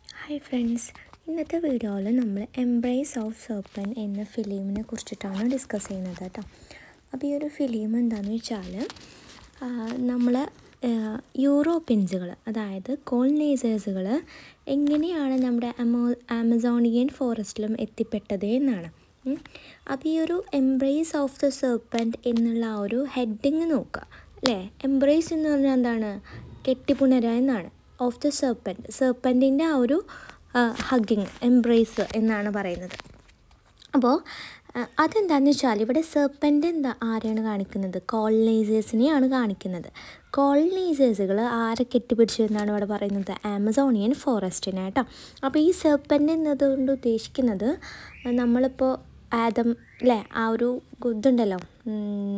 Hi friends ഇന്നത്തെ വീഡിയോയിൽ നമ്മൾ എംബ്രേസ് ഓഫ് സർപ്പൻ എന്ന ഫിലിമിനെ കുറിച്ചിട്ടാണ് ഡിസ്കസ് ചെയ്യുന്നത് കേട്ടോ അപ്പോൾ ഈ ഒരു ഫിലിം എന്താണെന്ന് വെച്ചാൽ നമ്മൾ യൂറോപ്യൻസുകൾ അതായത് കോളനൈസേഴ്സുകൾ എങ്ങനെയാണ് നമ്മുടെ അമോ ആമസോണിയൻ ഫോറസ്റ്റിലും എത്തിപ്പെട്ടത് എന്നാണ് ഉം. അപ്പോൾ ഈ ഒരു എംബ്രേസ് ഓഫ് ദ സർപ്പൻറ്റ് എന്നുള്ള ആ ഒരു ഹെഡിങ് നോക്കുക അല്ലേ എംബ്രേസ് എന്ന് പറഞ്ഞാൽ എന്താണ് കെട്ടിപ്പുണര എന്നാണ് ഓഫ് ദ സർപ്പൻറ്റ് സർപ്പൻറ്റിൻ്റെ ആ ഒരു ഹഗ്ഗിങ് എംബ്രേസ് എന്നാണ് പറയുന്നത് അപ്പോൾ അതെന്താണെന്ന് വെച്ചാൽ ഇവിടെ സെർപ്പൻ്റ് എന്താ ആരെയാണ് കാണിക്കുന്നത് കോളനൈസേഴ്സിനെയാണ് കാണിക്കുന്നത് കോളനൈസേഴ്സുകൾ ആരെ കെട്ടിപ്പിടിച്ചു എന്നാണ് ഇവിടെ പറയുന്നത് ആമസോണിയൻ ഫോറസ്റ്റിനെ കേട്ടോ അപ്പോൾ ഈ സെർപ്പൻ്റ് എന്നതുകൊണ്ട് ഉദ്ദേശിക്കുന്നത് നമ്മളിപ്പോൾ ആദം അല്ലേ ആ ഒരു ഇതുണ്ടല്ലോ ഉം,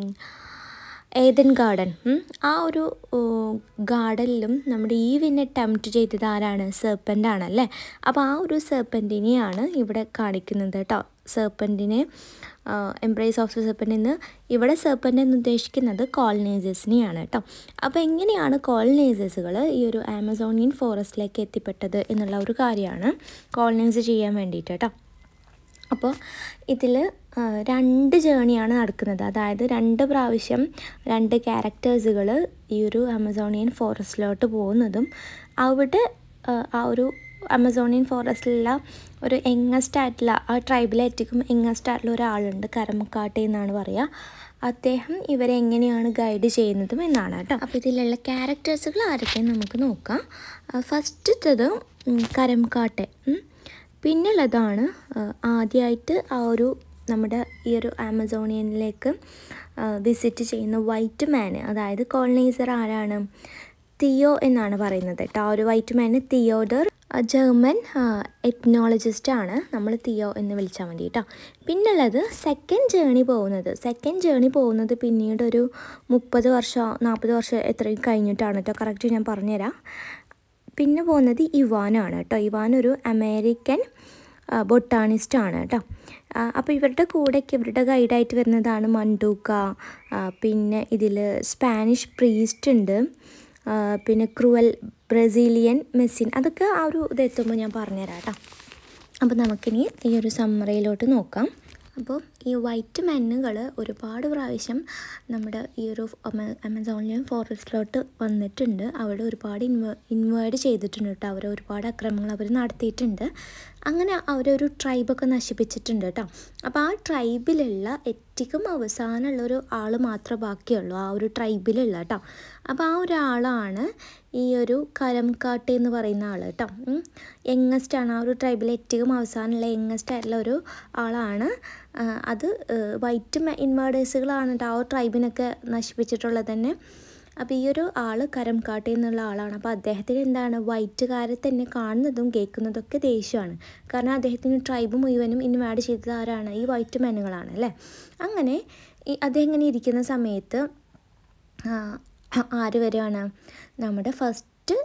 ഏതൻ ഗാർഡൻ ഉം, ആ ഒരു ഗാർഡനിലും നമ്മുടെ ഈവിനെ ടെംപ്റ്റ് ചെയ്തത് ആരാണ് സെർപ്പൻ്റ് ആണല്ലേ അപ്പോൾ ആ ഒരു സെർപ്പൻറ്റിനെയാണ് ഇവിടെ കാണിക്കുന്നത് കേട്ടോ സെർപ്പൻറ്റിനെ എംബ്രേസ് ഓഫ് ദ സെർപ്പൻ്റ് എന്ന് ഇവിടെ സെർപ്പൻ്റ് എന്ന് ഉദ്ദേശിക്കുന്നത് കോളനൈസേഴ്സിനെയാണ് കേട്ടോ അപ്പോൾ എങ്ങനെയാണ് കോളനൈസേഴ്സുകൾ ഈ ഒരു ആമസോണിയൻ ഫോറസ്റ്റിലേക്ക് എത്തിപ്പെട്ടത് എന്നുള്ള ഒരു കാര്യമാണ് കോളനൈസ് ചെയ്യാൻ വേണ്ടിയിട്ട് കേട്ടോ അപ്പോൾ ഇതിൽ രണ്ട് ജേണിയാണ് നടക്കുന്നത് അതായത് രണ്ട് പ്രാവശ്യം രണ്ട് ക്യാരക്ടേഴ്സുകൾ ഈ ഒരു ആമസോണിയൻ ഫോറസ്റ്റിലോട്ട് പോകുന്നതും അവിടെ ആ, ആ ഒരു ആമസോണിയൻ ഫോറസ്റ്റിലുള്ള ഒരു യങ്ങസ്റ്റ് ആയിട്ടുള്ള ആ ട്രൈബിലേറ്റക്കും യങ്ങസ്റ്റ് ആയിട്ടുള്ള ഒരാളുണ്ട് കരമക്കാട്ടെ എന്നാണ് പറയുക അദ്ദേഹം ഇവരെ എങ്ങനെയാണ് ഗൈഡ് ചെയ്യുന്നതും എന്നാണ് കേട്ടോ അപ്പോൾ ഇതിലുള്ള ക്യാരക്ടേഴ്സുകൾ ആരൊക്കെയെന്ന് നമുക്ക് നോക്കാം ഫസ്റ്റത്തത് കരംകാട്ടെ ഉം. പിന്നുള്ളതാണ് ആദ്യമായിട്ട് ആ ഒരു നമ്മുടെ ഈ ഒരു ആമസോണിയനിലേക്ക് വിസിറ്റ് ചെയ്യുന്ന വൈറ്റ് മാന് അതായത് കോളനൈസർ ആരാണ് തിയോ എന്നാണ് പറയുന്നത് കേട്ടോ ആ ഒരു white man Theodor German ethnologist ആണ് നമ്മൾ തിയോ എന്ന് വിളിച്ചാൽ മതി കേട്ടോ പിന്നുള്ളത് സെക്കൻഡ് ജേണി പോകുന്നത് സെക്കൻഡ് ജേണി പോകുന്നത് പിന്നീട് ഒരു മുപ്പത് വർഷം നാൽപ്പത് വർഷം എത്രയും കഴിഞ്ഞിട്ടാണ് കേട്ടോ കറക്റ്റ് ഞാൻ പറഞ്ഞുതരാം പിന്നെ പോകുന്നത് ഇവാനാണ് കേട്ടോ ഇവാൻ ഒരു അമേരിക്കൻ ബൊട്ടാണിസ്റ്റ് ആണ് കേട്ടോ അപ്പോൾ ഇവരുടെ കൂടെയൊക്കെ ഇവരുടെ ഗൈഡായിട്ട് വരുന്നതാണ് മണ്ടൂക്ക ആ, പിന്നെ ഇതിൽ സ്പാനിഷ് പ്രീസ്റ്റ് ഉണ്ട് ആ, പിന്നെ ക്രുവൽ ബ്രസീലിയൻ മെസ്സിൻ അതൊക്കെ ആ ഒരു ഇതെത്തുമ്പോൾ ഞാൻ പറഞ്ഞുതരാം കേട്ടോ അപ്പോൾ നമുക്കിനി ഈ ഒരു സമ്മറിയിലോട്ട് നോക്കാം അപ്പോൾ ഈ വൈറ്റ് മെന്നുകൾ ഒരുപാട് പ്രാവശ്യം നമ്മുടെ ഈ ഒരു അമ- ആമസോണിയൻ ഫോറസ്റ്റിലോട്ട് വന്നിട്ടുണ്ട് അവിടെ ഒരുപാട് ഇൻവ ഇൻവേർഡ് ചെയ്തിട്ടുണ്ട് കേട്ടോ അവർ ഒരുപാട് അക്രമങ്ങൾ അവർ നടത്തിയിട്ടുണ്ട് അങ്ങനെ അവരൊരു ട്രൈബൊക്കെ നശിപ്പിച്ചിട്ടുണ്ട് കേട്ടോ അപ്പോൾ ആ ട്രൈബിലുള്ള ഏറ്റവും അവസാനമുള്ള ഒരു ആൾ മാത്രമേ ബാക്കിയുള്ളൂ ആ ഒരു ട്രൈബിലുള്ള കേട്ടോ അപ്പോൾ ആ ഒരാളാണ് ഈ ഒരു കരംകാട്ട് എന്ന് പറയുന്ന ആൾ കേട്ടോ യങ്ങസ്റ്റ് ആണ് ആ ഒരു ട്രൈബിലെ ഏറ്റവും അവസാനമുള്ള യങ്ങസ്റ്റ് ആയിട്ടുള്ള ഒരു ആളാണ് ആ, അത് വൈറ്റ് ഇൻവേർഡേഴ്സുകളാണ് കേട്ടോ ആ ഒരു ട്രൈബിനൊക്കെ നശിപ്പിച്ചിട്ടുള്ളത് തന്നെ അപ്പോൾ ഈ ഒരു ആൾ കരംകാട്ടെ എന്നുള്ള ആളാണ് അപ്പോൾ അദ്ദേഹത്തിന് എന്താണ് വൈറ്റുകാരെ തന്നെ കാണുന്നതും കേൾക്കുന്നതൊക്കെ ദേഷ്യമാണ് കാരണം അദ്ദേഹത്തിന് ട്രൈബ് മുഴുവനും ഇൻവാഡ് ചെയ്തത് ആരാണ് ഈ വൈറ്റ് മെനുകളാണ് അല്ലേ അങ്ങനെ ഈ അദ്ദേഹം ഇങ്ങനെ ഇരിക്കുന്ന സമയത്ത് ആ, ആര് വരികയാണ് നമ്മുടെ ഫസ്റ്റ്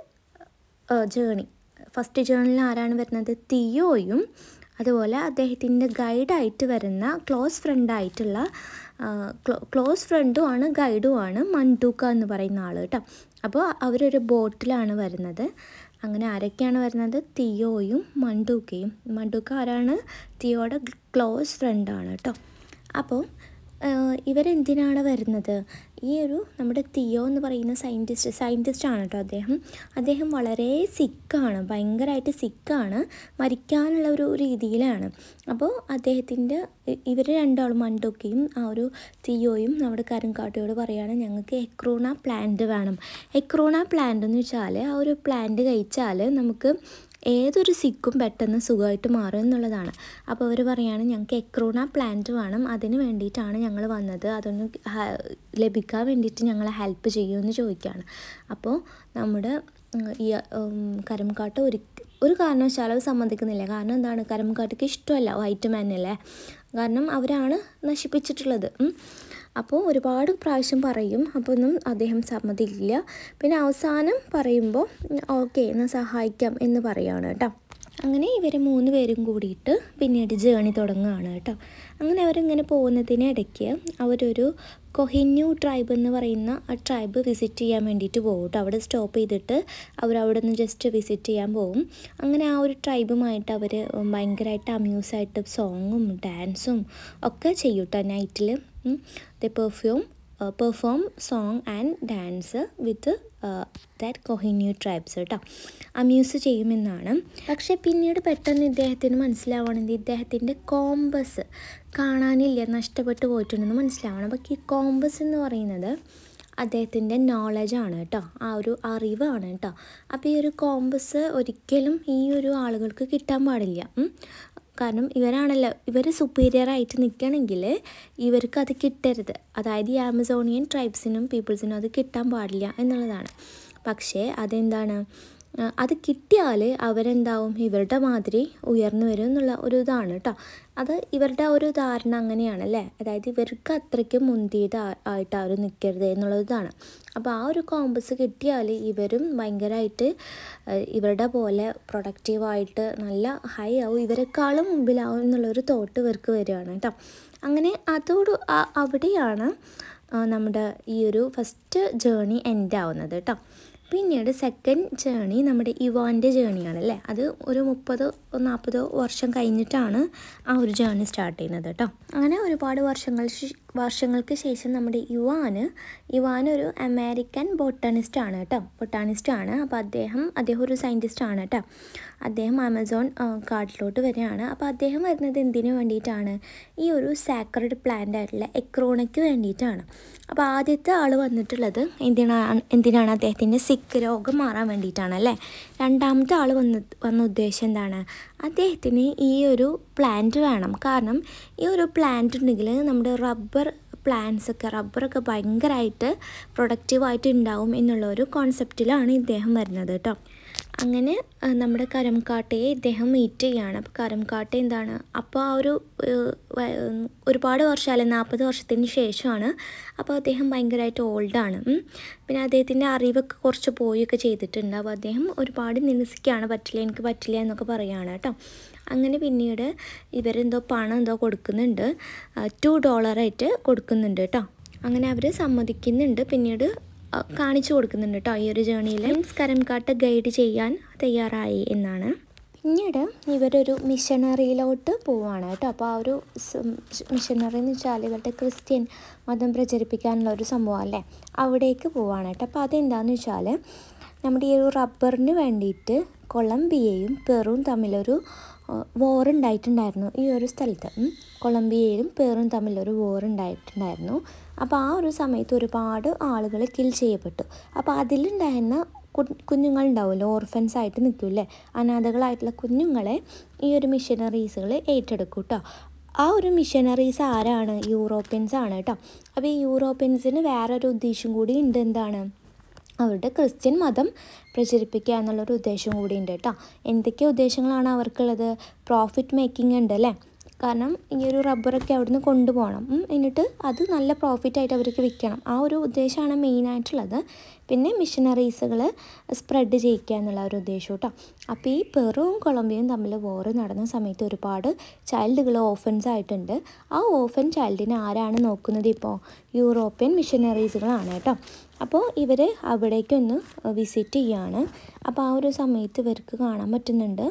ജേണി ഫസ്റ്റ് ജേണിൽ ആരാണ് വരുന്നത് തിയോയും അതുപോലെ അദ്ദേഹത്തിൻ്റെ ഗൈഡായിട്ട് വരുന്ന ക്ലോസ് ഫ്രണ്ടായിട്ടുള്ള ക്ലോസ് ഫ്രണ്ടുമാണ് ഗൈഡുമാണ് മണ്ടൂക്ക എന്ന് പറയുന്ന ആൾ കേട്ടോ അപ്പോൾ അവരൊരു ബോട്ടിലാണ് വരുന്നത് അങ്ങനെ ആരൊക്കെയാണ് വരുന്നത് തിയോയും മണ്ടൂക്കയും മണ്ടൂക്ക ആരാണ് തിയോയുടെ ക്ലോസ് ഫ്രണ്ടാണ് കേട്ടോ അപ്പോൾ ആഹ് ഇവരെന്തിനാണ് വരുന്നത് ഈ ഒരു നമ്മുടെ തിയോ എന്ന് പറയുന്ന സയൻറ്റിസ്റ്റ് സയൻറ്റിസ്റ്റ് ആണ് കേട്ടോ അദ്ദേഹം അദ്ദേഹം വളരെ സിക്കാണ് ഭയങ്കരമായിട്ട് സിക്കാണ് മരിക്കാനുള്ള ഒരു രീതിയിലാണ് അപ്പോൾ അദ്ദേഹത്തിൻ്റെ ഇവർ രണ്ടാളും മണ്ടൊക്കെയും ആ ഒരു തിയോയും നമ്മുടെ കരങ്കാട്ടയോട് പറയുകയാണ് ഞങ്ങൾക്ക് എക്രോണ പ്ലാന്റ് വേണം എക്രോണ പ്ലാന്റ് എന്ന് വെച്ചാൽ ആ ഒരു പ്ലാന്റ് കഴിച്ചാൽ നമുക്ക് ഏതൊരു സിക്കും പെട്ടെന്ന് സുഖമായിട്ട് മാറും എന്നുള്ളതാണ് അപ്പോൾ അവർ പറയാണ് ഞങ്ങൾക്ക് എക്രോണ പ്ലാന്റ് വേണം അതിന് വേണ്ടിയിട്ടാണ് ഞങ്ങൾ വന്നത് അതൊന്ന് ഹ- ലഭിക്കാൻ വേണ്ടിയിട്ട് ഞങ്ങളെ ഹെൽപ്പ് ചെയ്യുമെന്ന് ചോദിക്കുകയാണ് അപ്പോൾ നമ്മുടെ ഉം, ഈ ഉം, കരംകാട്ട് ഒരു ഒരു കാരണവശാലും അത് സമ്മതിക്കുന്നില്ല കാരണം എന്താണ് കരംകാട്ടിക്ക് ഇഷ്ടമല്ല വൈറ്റ് മാനല്ലേ കാരണം അവരാണ് നശിപ്പിച്ചിട്ടുള്ളത് ഉം. അപ്പോൾ ഒരുപാട് പ്രാവശ്യം പറയും അപ്പോൾ ഒന്നും അദ്ദേഹം സമ്മതിക്കില്ല പിന്നെ അവസാനം പറയുമ്പോൾ ഓക്കെ എന്നാൽ സഹായിക്കാം എന്ന് പറയുകയാണ് കേട്ടോ അങ്ങനെ ഇവർ മൂന്ന് പേരും കൂടിയിട്ട് പിന്നീട് ജേണി തുടങ്ങുകയാണ് കേട്ടോ അങ്ങനെ അവരിങ്ങനെ പോകുന്നതിനിടയ്ക്ക് അവരൊരു കൊഹിന്യു ട്രൈബ് എന്ന് പറയുന്ന ആ ട്രൈബ് വിസിറ്റ് ചെയ്യാൻ വേണ്ടിയിട്ട് പോകും കേട്ടോ അവിടെ സ്റ്റോപ്പ് ചെയ്തിട്ട് അവർ അവിടെ നിന്ന് ജസ്റ്റ് വിസിറ്റ് ചെയ്യാൻ പോകും അങ്ങനെ ആ ഒരു ട്രൈബുമായിട്ട് അവർ ഭയങ്കരമായിട്ട് അമ്യൂസായിട്ട് സോങ്ങും ഡാൻസും ഒക്കെ ചെയ്യും കേട്ടോ നൈറ്റിൽ the perfume perform song and dance with that Cohiuano tribes കേട്ടോ അമ്യൂസ് ചെയ്യുമെന്നാണ് പക്ഷേ പിന്നീട് പെട്ടെന്ന് ഇദ്ദേഹത്തിന് മനസ്സിലാവണമെങ്കിൽ ഇദ്ദേഹത്തിൻ്റെ കോമ്പസ് കാണാനില്ല നഷ്ടപ്പെട്ടു പോയിട്ടുണ്ടെന്ന് മനസ്സിലാവണം അപ്പോൾ ഈ കോമ്പസ് എന്ന് പറയുന്നത് അദ്ദേഹത്തിൻ്റെ നോളജാണ് കേട്ടോ ആ ഒരു അറിവാണ് കേട്ടോ അപ്പോൾ ഈ ഒരു കോമ്പസ് ഒരിക്കലും ഈ ഒരു ആളുകൾക്ക് കിട്ടാൻ പാടില്ല കാരണം ഇവരാണല്ലോ ഇവർ സുപ്പീരിയർ ആയിട്ട് നിൽക്കണമെങ്കിൽ ഇവർക്ക് അത് കിട്ടരുത് അതായത് ഈ ആമസോണിയൻ ട്രൈബ്സിനും പീപ്പിൾസിനും അത് കിട്ടാൻ പാടില്ല എന്നുള്ളതാണ് പക്ഷേ അതെന്താണ് അത് കിട്ടിയാൽ അവരെന്താവും ഇവരുടെ മാതിരി ഉയർന്നു വരും എന്നുള്ള ഒരു ഇതാണ് കേട്ടോ അത് ഇവരുടെ ഒരു ധാരണ അങ്ങനെയാണല്ലേ അതായത് ഇവർക്ക് അത്രയ്ക്ക് മുന്തിയത് ആയിട്ട് അവർ നിൽക്കരുത് എന്നുള്ളതാണ് അപ്പോൾ ആ ഒരു കോമ്പസ് കിട്ടിയാൽ ഇവരും ഭയങ്കരമായിട്ട് ഇവരുടെ പോലെ പ്രൊഡക്റ്റീവായിട്ട് നല്ല ഹൈ ആവും ഇവരെക്കാളും മുമ്പിലാവും എന്നുള്ളൊരു തോട്ട് ഇവർക്ക് വരികയാണ് കേട്ടോ അങ്ങനെ അതോട് അവിടെയാണ് നമ്മുടെ ഈ ഒരു ഫസ്റ്റ് ജേണി എൻഡ് ആവുന്നത് കേട്ടോ പിന്നീട് സെക്കൻഡ് ജേണി നമ്മുടെ ഇവാൻ്റെ ജേണിയാണ് അല്ലേ അത് ഒരു മുപ്പതോ നാൽപ്പതോ വർഷം കഴിഞ്ഞിട്ടാണ് ആ ഒരു ജേണി സ്റ്റാർട്ട് ചെയ്യുന്നത് കേട്ടോ അങ്ങനെ ഒരുപാട് വർഷങ്ങൾ വർഷങ്ങൾക്ക് ശേഷം നമ്മുടെ യുവാന് യുവാൻ ഒരു അമേരിക്കൻ ബൊട്ടാണിസ്റ്റ് ആണ് കേട്ടോ ബൊട്ടാണിസ്റ്റ് ആണ് അപ്പോൾ അദ്ദേഹം അദ്ദേഹം ഒരു സയൻറ്റിസ്റ്റ് ആണ് കേട്ടോ അദ്ദേഹം ആമസോൺ കാട്ടിലോട്ട് വരികയാണ് അപ്പോൾ അദ്ദേഹം വരുന്നത് എന്തിനു വേണ്ടിയിട്ടാണ് ഈ ഒരു സാക്രഡ് പ്ലാന്റ് ആയിട്ടുള്ള എക്രോണയ്ക്ക് വേണ്ടിയിട്ടാണ് അപ്പോൾ ആദ്യത്തെ ആൾ വന്നിട്ടുള്ളത് എന്തിനാണ് എന്തിനാണ് അദ്ദേഹത്തിൻ്റെ സിക്ക് രോഗം മാറാൻ വേണ്ടിയിട്ടാണ് അല്ലേ രണ്ടാമത്തെ ആൾ വന്ന് വന്ന ഉദ്ദേശം എന്താണ് അദ്ദേഹത്തിന് ഈ ഒരു പ്ലാന്റ് വേണം കാരണം ഈ ഒരു പ്ലാന്റ് ഉണ്ടെങ്കിൽ നമ്മുടെ റബ്ബർ പ്ലാന്റ്സ് ഒക്കെ റബ്ബറൊക്കെ ഭയങ്കരമായിട്ട് പ്രൊഡക്റ്റീവായിട്ട് ഉണ്ടാവും എന്നുള്ള ഒരു കോൺസെപ്റ്റിലാണ് ഇദ്ദേഹം വരുന്നത് കേട്ടോ അങ്ങനെ നമ്മുടെ കരംകാട്ടയെ ഇദ്ദേഹം മീറ്റ് ചെയ്യുകയാണ് അപ്പോൾ കരംകാട്ട എന്താണ് അപ്പോൾ ആ ഒരു ഒരുപാട് വർഷം അല്ലെ നാൽപ്പത് വർഷത്തിന് ശേഷമാണ് അപ്പോൾ അദ്ദേഹം ഭയങ്കരമായിട്ട് ഓൾഡാണ് പിന്നെ അദ്ദേഹത്തിൻ്റെ അറിവൊക്കെ കുറച്ച് പോയൊക്കെ ചെയ്തിട്ടുണ്ട് അപ്പോൾ അദ്ദേഹം ഒരുപാട് നിരസിക്കുകയാണ് പറ്റില്ല എനിക്ക് പറ്റില്ല എന്നൊക്കെ പറയുകയാണ് കേട്ടോ അങ്ങനെ പിന്നീട് ഇവരെന്തോ പണം എന്തോ കൊടുക്കുന്നുണ്ട് ടു ഡോളറായിട്ട് കൊടുക്കുന്നുണ്ട് കേട്ടോ അങ്ങനെ അവർ സമ്മതിക്കുന്നുണ്ട് പിന്നീട് കാണിച്ചു കൊടുക്കുന്നുണ്ട് കേട്ടോ ഈ ഒരു ജേണിയിൽ മീൻസ് കരംകാട്ട് ഗൈഡ് ചെയ്യാൻ തയ്യാറായി എന്നാണ് പിന്നീട് ഇവരൊരു മിഷണറിയിലോട്ട് പോവുകയാണ് കേട്ടോ അപ്പോൾ ആ ഒരു മിഷണറി എന്ന് വെച്ചാൽ ഇവരുടെ ക്രിസ്ത്യൻ മതം പ്രചരിപ്പിക്കാനുള്ള ഒരു സംഭവം അല്ലേ അവിടേക്ക് പോവുകയാണ് കേട്ടോ അപ്പോൾ അതെന്താണെന്ന് വെച്ചാൽ നമ്മുടെ ഈ ഒരു റബ്ബറിന് വേണ്ടിയിട്ട് കൊളംബിയയും പെറും തമ്മിലൊരു വോർ ഉണ്ടായിട്ടുണ്ടായിരുന്നു ഈ ഒരു സ്ഥലത്ത് കൊളംബിയയിലും പെറും തമ്മിലൊരു വോർ ഉണ്ടായിട്ടുണ്ടായിരുന്നു അപ്പോൾ ആ ഒരു സമയത്ത് ഒരുപാട് ആളുകൾ കിൽ ചെയ്യപ്പെട്ടു അപ്പോൾ അതിലുണ്ടായിരുന്ന കുഞ്ഞുങ്ങളുണ്ടാവുമല്ലോ ഓർഫൻസ് ആയിട്ട് നിൽക്കൂല്ലേ അനാഥകളായിട്ടുള്ള കുഞ്ഞുങ്ങളെ ഈ ഒരു മിഷനറീസുകൾ ഏറ്റെടുക്കും കേട്ടോ ആ ഒരു മിഷനറീസ് ആരാണ് യൂറോപ്യൻസ് ആണ് കേട്ടോ അപ്പോൾ ഈ യൂറോപ്യൻസിന് വേറൊരു ഉദ്ദേശം കൂടി ഉണ്ട് എന്താണ് അവരുടെ ക്രിസ്ത്യൻ മതം പ്രചരിപ്പിക്കുക എന്നുള്ളൊരു ഉദ്ദേശം കൂടി ഉണ്ട് കേട്ടോ എന്തൊക്കെ ഉദ്ദേശങ്ങളാണ് അവർക്കുള്ളത് പ്രോഫിറ്റ് മേക്കിംഗ് ഉണ്ട് അല്ലേ കാരണം ഈ ഒരു റബ്ബറൊക്കെ അവിടുന്ന് കൊണ്ടുപോകണം എന്നിട്ട് അത് നല്ല പ്രോഫിറ്റായിട്ട് അവർക്ക് വിൽക്കണം ആ ഒരു ഉദ്ദേശമാണ് മെയിനായിട്ടുള്ളത് പിന്നെ മിഷനറീസുകൾ സ്പ്രെഡ് ചെയ്യിക്കുക എന്നുള്ള ഒരു ഉദ്ദേശം കേട്ടോ അപ്പോൾ ഈ പെറുവും കൊളംബിയയും തമ്മിൽ വോറ് നടന്ന സമയത്ത് ഒരുപാട് ചൈൽഡുകൾ ഓഫൻസ് ആയിട്ടുണ്ട് ആ ഓഫൻ ചൈൽഡിനെ ആരാണ് നോക്കുന്നത് ഇപ്പോൾ യൂറോപ്യൻ മിഷനറീസുകളാണ് കേട്ടോ അപ്പോൾ ഇവർ അവിടേക്കൊന്ന് വിസിറ്റ് ചെയ്യുകയാണ് അപ്പോൾ ആ ഒരു സമയത്ത് ഇവർക്ക് കാണാൻ പറ്റുന്നുണ്ട്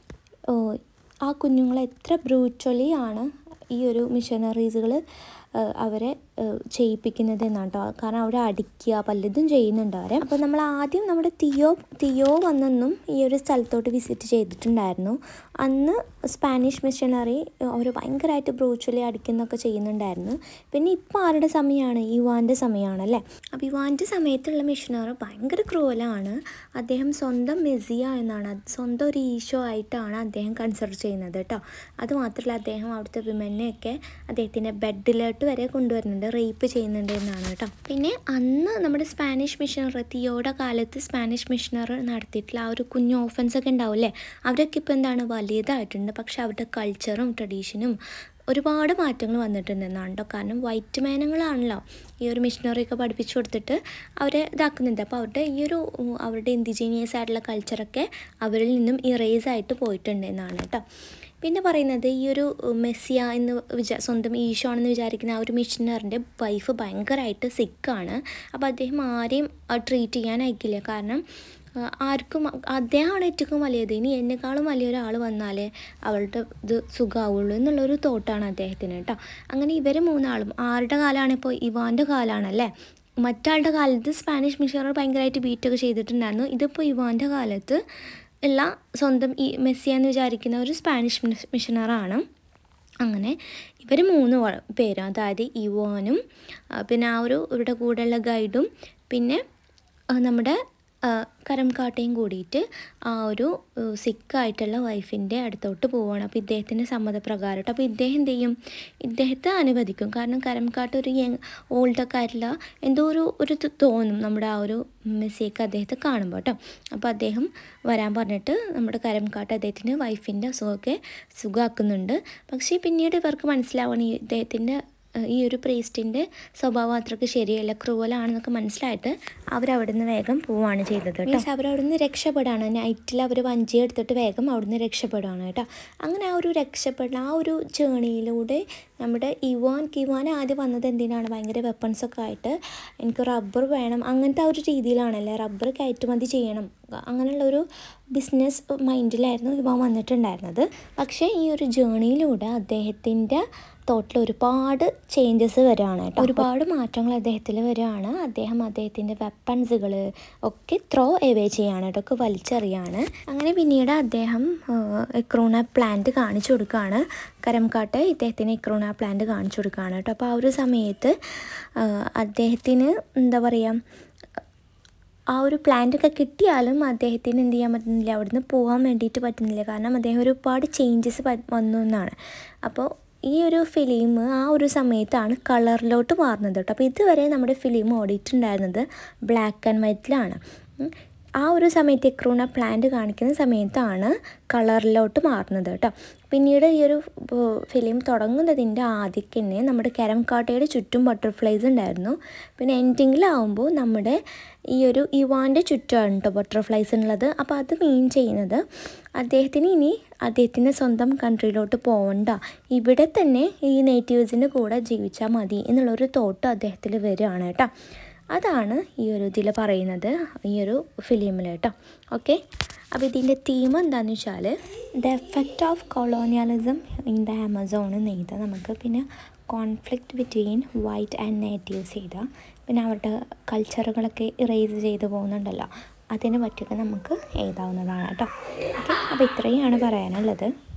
ആ കുഞ്ഞുങ്ങളെ എത്ര ബ്രൂച്വലി ആണ് ഈ ഒരു മിഷനറീസുകൾ അവരെ ചെയ്യിപ്പിക്കുന്നത് എന്നാണ് കേട്ടോ കാരണം അവിടെ അടിക്കുക പലതും ചെയ്യുന്നുണ്ട് അവരെ അപ്പോൾ നമ്മൾ ആദ്യം നമ്മുടെ തിയോ തിയോ വന്നെന്നും ഈ ഒരു സ്ഥലത്തോട്ട് വിസിറ്റ് ചെയ്തിട്ടുണ്ടായിരുന്നു അന്ന് സ്പാനിഷ് മിഷനറി അവർ ഭയങ്കരമായിട്ട് ബ്രൂച്വലി അടിക്കുന്നൊക്കെ ചെയ്യുന്നുണ്ടായിരുന്നു പിന്നെ ഇപ്പോൾ ആരുടെ സമയമാണ് യുവാൻ്റെ സമയമാണല്ലേ അപ്പോൾ യുവാൻ്റെ സമയത്തുള്ള മിഷനറി ഭയങ്കര ക്രൂവലാണ് അദ്ദേഹം സ്വന്തം മെസ്സിയ എന്നാണ് സ്വന്തം ഒരു ഈശോ ആയിട്ടാണ് അദ്ദേഹം കൺസിഡർ ചെയ്യുന്നത് കേട്ടോ അതുമാത്രമല്ല അദ്ദേഹം അവിടുത്തെ വിമനെയൊക്കെ അദ്ദേഹത്തിൻ്റെ ബെഡിലോട്ട് വരെ കൊണ്ടുവരുന്നുണ്ട് റേപ്പ് ചെയ്യുന്നുണ്ട് എന്നാണ് കേട്ടോ പിന്നെ അന്ന് നമ്മുടെ സ്പാനിഷ് മിഷണർ തിയോയുടെ കാലത്ത് സ്പാനിഷ് മിഷണർ നടത്തിയിട്ടുള്ള ആ ഒരു കുഞ്ഞു ഓഫൻസ് ഒക്കെ ഉണ്ടാവില്ലേ അവരൊക്കെ ഇപ്പോൾ എന്താണ് വലിയതായിട്ടുണ്ട് പക്ഷെ അവരുടെ കൾച്ചറും ട്രഡീഷനും ഒരുപാട് മാറ്റങ്ങൾ വന്നിട്ടുണ്ടെന്നാണ് കേട്ടോ കാരണം വൈറ്റ് മേനങ്ങളാണല്ലോ ഈ ഒരു മിഷനറിയൊക്കെ പഠിപ്പിച്ചു കൊടുത്തിട്ട് അവരെ ഇതാക്കുന്നുണ്ട് അപ്പോൾ അവരുടെ ഈ ഒരു ഉം, അവരുടെ ഇൻഡിജീനിയസ് ആയിട്ടുള്ള കൾച്ചറൊക്കെ അവരിൽ നിന്നും ഇറേസ് ആയിട്ട് പോയിട്ടുണ്ട് എന്നാണ് കേട്ടോ പിന്നെ പറയുന്നത് ഈ ഒരു മെസ്സിയ എന്ന് വിചാ സ്വന്തം ഈശോ ആണെന്ന് വിചാരിക്കുന്ന ആ ഒരു മിഷനറിൻ്റെ വൈഫ് ഭയങ്കരമായിട്ട് സിക്കാണ് അപ്പോൾ അദ്ദേഹം ആരെയും ട്രീറ്റ് ചെയ്യാൻ അയക്കില്ല കാരണം ആ, ആർക്കും അദ്ദേഹമാണ് ഏറ്റവും വലിയത് ഇനി എന്നെക്കാളും വലിയൊരാൾ വന്നാലേ അവളുടെ ഇത് സുഖമാവുള്ളൂ എന്നുള്ളൊരു തോട്ടാണ് അദ്ദേഹത്തിന് കേട്ടോ അങ്ങനെ ഇവർ മൂന്നാളും ആരുടെ കാലമാണ് ഇപ്പോൾ ഇവാൻ്റെ കാലമാണല്ലേ മറ്റാളുടെ കാലത്ത് സ്പാനിഷ് മിഷണറി ഭയങ്കരമായിട്ട് ബീറ്റൊക്കെ ചെയ്തിട്ടുണ്ടായിരുന്നു ഇതിപ്പോൾ ഇവാൻ്റെ കാലത്ത് ഉള്ള സ്വന്തം ഈ മെസ്സി എന്ന് വിചാരിക്കുന്ന ഒരു സ്പാനിഷ് മിഷ- മിഷണറാണ് അങ്ങനെ ഇവർ മൂന്ന് വ- പേരും അതായത് ഇവോനും ആ, പിന്നെ ആ ഒരു ഇവരുടെ കൂടെയുള്ള ഗൈഡും പിന്നെ ആ, നമ്മുടെ ആ, കരംകാട്ടയും കൂടിയിട്ട് ആ ഒരു സിക്കായിട്ടുള്ള വൈഫിൻ്റെ അടുത്തോട്ട് പോവുകയാണ് അപ്പോൾ ഇദ്ദേഹത്തിൻ്റെ സമ്മതപ്രകാരം കേട്ടോ അപ്പോൾ ഇദ്ദേഹം എന്ത് ചെയ്യും ഇദ്ദേഹത്തെ അനുവദിക്കും കാരണം കരംകാട്ട് ഒരു യങ് ഓൾഡൊക്കെ ആയിട്ടുള്ള എന്തോ ഒരു ഒരു ഇത് തോന്നും നമ്മുടെ ആ ഒരു മെസ്സിയൊക്കെ അദ്ദേഹത്തെ കാണുമ്പോൾ കേട്ടോ അപ്പോൾ അദ്ദേഹം വരാൻ പറഞ്ഞിട്ട് നമ്മുടെ കരംകാട്ട് അദ്ദേഹത്തിൻ്റെ വൈഫിൻ്റെ അസുഖമൊക്കെ സുഖമാക്കുന്നുണ്ട് പക്ഷേ പിന്നീട് ഇവർക്ക് മനസ്സിലാവണം ഈ ഇദ്ദേഹത്തിൻ്റെ ഏഹ് ഈ ഒരു പ്രീസ്റ്റിൻ്റെ സ്വഭാവം അത്രയ്ക്ക് ശരിയല്ല ക്രൂവലാണെന്നൊക്കെ മനസ്സിലായിട്ട് അവരവിടെ നിന്ന് വേഗം പോവുകയാണ് ചെയ്തത് മീൻസ് അവരവിടെ നിന്ന് രക്ഷപ്പെടാണ് നൈറ്റിൽ അവർ വഞ്ചി എടുത്തിട്ട് വേഗം അവിടുന്ന് രക്ഷപ്പെടുകയാണ് കേട്ടോ അങ്ങനെ ആ ഒരു രക്ഷപ്പെടൽ ആ ഒരു ജേണിയിലൂടെ നമ്മുടെ ഇവാൻ കിവാൻ ആദ്യം വന്നത് എന്തിനാണ് ഭയങ്കര വെപ്പൺസൊക്കെ ആയിട്ട് എനിക്ക് റബ്ബർ വേണം അങ്ങനത്തെ ആ ഒരു രീതിയിലാണല്ലേ റബ്ബർ കയറ്റുമതി ചെയ്യണം അങ്ങനെയുള്ള ഒരു ബിസിനസ് മൈൻഡിലായിരുന്നു ഇവാൻ വന്നിട്ടുണ്ടായിരുന്നത് പക്ഷേ ഈ ഒരു ജേണിയിലൂടെ അദ്ദേഹത്തിൻ്റെ തോട്ടിൽ ഒരുപാട് ചേഞ്ചസ് വരികയാണ് കേട്ടോ ഒരുപാട് മാറ്റങ്ങൾ അദ്ദേഹത്തിൽ വരികയാണ് അദ്ദേഹം അദ്ദേഹത്തിൻ്റെ വെപ്പൺസുകൾ ഒക്കെ ത്രോ എവേ ചെയ്യാണ് കേട്ടോ ഒക്കെ വലിച്ചെറിയാണ് അങ്ങനെ പിന്നീട് അദ്ദേഹം എക്രോണ പ്ലാന്റ് കാണിച്ചു കൊടുക്കുകയാണ് കരംകാട്ട് ഇദ്ദേഹത്തിന് എക്രോണ പ്ലാന്റ് കാണിച്ചു കൊടുക്കുകയാണ് കേട്ടോ അപ്പോൾ ആ ഒരു സമയത്ത് ആ, അദ്ദേഹത്തിന് എന്താ പറയുക ആ ഒരു പ്ലാന്റൊക്കെ കിട്ടിയാലും അദ്ദേഹത്തിന് എന്ത് ചെയ്യാൻ പറ്റുന്നില്ല അവിടുന്ന് പോകാൻ വേണ്ടിയിട്ട് പറ്റുന്നില്ല കാരണം അദ്ദേഹം ഒരുപാട് ചേഞ്ചസ് വന്നു എന്നാണ് അപ്പോൾ ഈ ഒരു ഫിലിം ആ ഒരു സമയത്താണ് കളറിലോട്ട് മാറുന്നത് കേട്ടോ അപ്പോൾ ഇതുവരെ നമ്മുടെ ഫിലിം ഓടിയിട്ടുണ്ടായിരുന്നത് ബ്ലാക്ക് ആൻഡ് വൈറ്റിലാണ് ഉം. ആ ഒരു സമയത്ത് എക്രൂണ പ്ലാന്റ് കാണിക്കുന്ന സമയത്താണ് കളറിലോട്ട് മാറുന്നത് കേട്ടോ പിന്നീട് ഈ ഒരു ഫിലിം തുടങ്ങുന്നതിൻ്റെ ആദ്യക്ക് തന്നെ നമ്മുടെ കരംകാട്ടയുടെ ചുറ്റും ബട്ടർഫ്ലൈസ് ഉണ്ടായിരുന്നു പിന്നെ എൻഡിങ്ങിലാവുമ്പോൾ നമ്മുടെ ഈ ഒരു ഇവാൻ്റെ ചുറ്റുമാണ് കേട്ടോ ബട്ടർഫ്ലൈസ് ഉള്ളത് അപ്പോൾ അത് മീൻ ചെയ്യുന്നത് അദ്ദേഹത്തിന് ഇനി അദ്ദേഹത്തിൻ്റെ സ്വന്തം കൺട്രിയിലോട്ട് പോകണ്ട ഇവിടെ തന്നെ ഈ നേറ്റീവ്സിൻ്റെ കൂടെ ജീവിച്ചാൽ മതി എന്നുള്ളൊരു തോട്ട് അദ്ദേഹത്തിൽ വരികയാണ് കേട്ടോ അതാണ് ഈ ഒരു ഇതിൽ പറയുന്നത് ഈ ഒരു ഫിലിമിൽ കേട്ടോ ഓക്കെ അപ്പോൾ ഇതിൻ്റെ തീം എന്താണെന്ന് വെച്ചാൽ the effect of colonialism in the Amazon നെയ്ത നമുക്ക് പിന്നെ conflict between white and natives ചെയ്ത പിന്നെ അവരുടെ കൾച്ചറുകളൊക്കെ ഇറേസ് ചെയ്ത് പോകുന്നുണ്ടല്ലോ അതിനെ പറ്റിയൊക്കെ നമുക്ക് എഴുതാവുന്നതാണ് കേട്ടോ ഓക്കെ അപ്പോൾ ഇത്രയുമാണ് പറയാനുള്ളത്